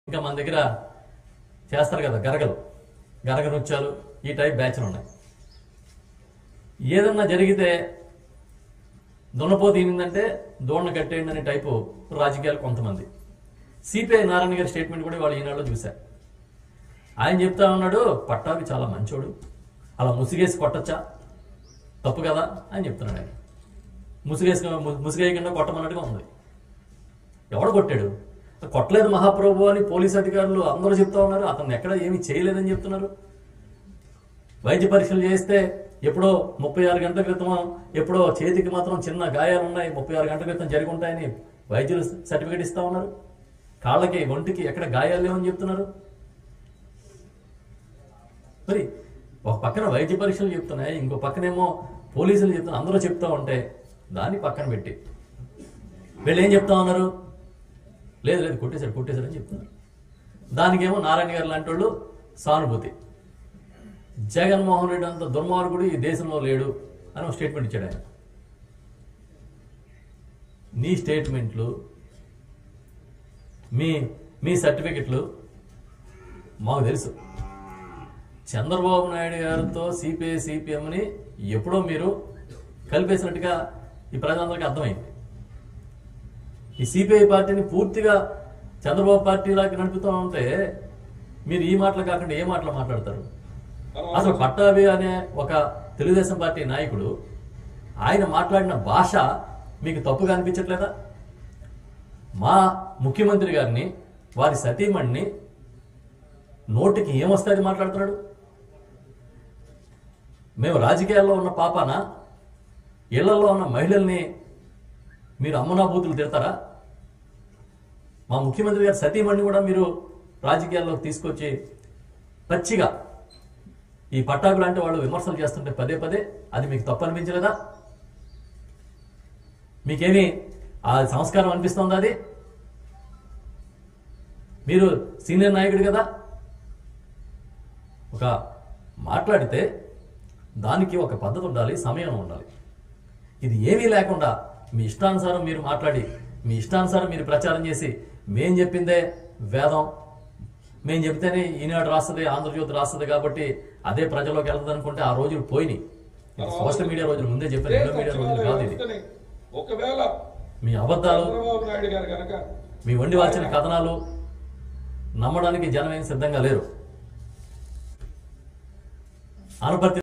ఇంకా మన దగ్గర చేస్తారు కదా గరగలు గరగ నృత్యాలు ఈ టైప్ బ్యాచ్లు ఉన్నాయి ఏదన్నా జరిగితే దున్నపోతు ఈనిందంటే దోణను కట్టేయండి అనే టైపు రాజకీయాలు కొంతమంది సిపిఐ నారాయణ గారి స్టేట్మెంట్ కూడా వాళ్ళు ఈనాడులో చూశా ఆయన చెప్తా ఉన్నాడు పట్టాభి చాలా మంచోడు అలా ముసిగేసి కొట్టచ్చా తప్పు కదా అని చెప్తున్నాడు ఆయన ముసిగేసి ముసిగేయకుండా కొట్టమన్నట్టుగా ఉంది ఎవడు కొట్టాడు కొట్టలేదు మహాప్రభు అని పోలీస్ అధికారులు అందరూ చెప్తా ఉన్నారు అతను ఎక్కడ ఏమీ చేయలేదని చెప్తున్నారు వైద్య పరీక్షలు చేస్తే ఎప్పుడో ముప్పై ఆరు గంటల క్రితం ఎప్పుడో చేతికి మాత్రం చిన్న గాయాలు ఉన్నాయి ముప్పై ఆరు గంటల క్రితం జరిగి ఉంటాయని వైద్యులు సర్టిఫికేట్ ఇస్తా ఉన్నారు కాళ్ళకి ఒంటికి ఎక్కడ గాయాలు లేవని చెప్తున్నారు మరి ఒక పక్కన వైద్య పరీక్షలు చెప్తున్నాయి ఇంకో పక్కనేమో పోలీసులు చెప్తున్నారు అందరూ చెప్తా ఉంటే దాన్ని పక్కన పెట్టి వీళ్ళు ఏం చెప్తా ఉన్నారు లేదు లేదు కొట్టేశారు కొట్టేశారు అని చెప్తున్నారు దానికేమో నారాయణ గారు లాంటి వాళ్ళు సానుభూతి జగన్మోహన్ రెడ్డి అంత దుర్మార్గుడు ఈ దేశంలో లేడు అని ఒక స్టేట్మెంట్ ఇచ్చాడు ఆయన నీ స్టేట్మెంట్లు మీ మీ సర్టిఫికెట్లు మాకు తెలుసు చంద్రబాబు నాయుడు గారితో సిపిఐ సిపిఎంని ఎప్పుడో మీరు కలిపేసినట్టుగా ఈ ప్రజలందరికీ అర్థమైంది ఈ సిపిఐ పార్టీని పూర్తిగా చంద్రబాబు పార్టీలాగా నడుపుతూ ఉంటే మీరు ఈ మాటలు కాకుండా ఏ మాటలు మాట్లాడతారు అసలు పట్టాభి అనే ఒక తెలుగుదేశం పార్టీ నాయకుడు ఆయన మాట్లాడిన భాష మీకు తప్పుగా అనిపించట్లేదా మా ముఖ్యమంత్రి గారిని వారి సతీమణ్ణి నోటికి ఏమొస్తుంది మాట్లాడుతున్నాడు మేము రాజకీయాల్లో ఉన్న పాపాన ఇళ్లలో ఉన్న మహిళల్ని మీరు అమ్మనాభూతులు తిడతారా మా ముఖ్యమంత్రి గారి సతీమణ్ణి కూడా మీరు రాజకీయాల్లోకి తీసుకొచ్చి పచ్చిగా ఈ పట్టాకు లాంటి వాళ్ళు విమర్శలు చేస్తుంటే పదే పదే అది మీకు తప్పు అనిపించలేదా మీకేమి ఆ సంస్కారం అనిపిస్తుందా అది మీరు సీనియర్ నాయకుడు కదా ఒక మాట్లాడితే దానికి ఒక పద్ధతి ఉండాలి సమయం ఉండాలి ఇది ఏమీ లేకుండా మీ ఇష్టానుసారం మీరు మాట్లాడి మీ ఇష్టానుసారం మీరు ప్రచారం చేసి మేం చెప్పిందే వేదం మేం చెప్తేనే ఈనాడు రాస్తుంది ఆంధ్రజ్యోతి రాస్తుంది కాబట్టి అదే ప్రజల్లోకి వెళ్తుంది అనుకుంటే ఆ రోజులు పోయినాయి ఇది సోషల్ మీడియా రోజులు ముందే చెప్పారు ఎన్నో మీడియా రోజులు కాదు ఇది అందుకని ఒకవేళ మీ అబద్ధాలు చంద్రబాబు నాయుడు గారు కనుక మీ వండి వాచిన కథనాలు నమ్మడానికి జనం ఏం సిద్ధంగా లేరు అనపర్తి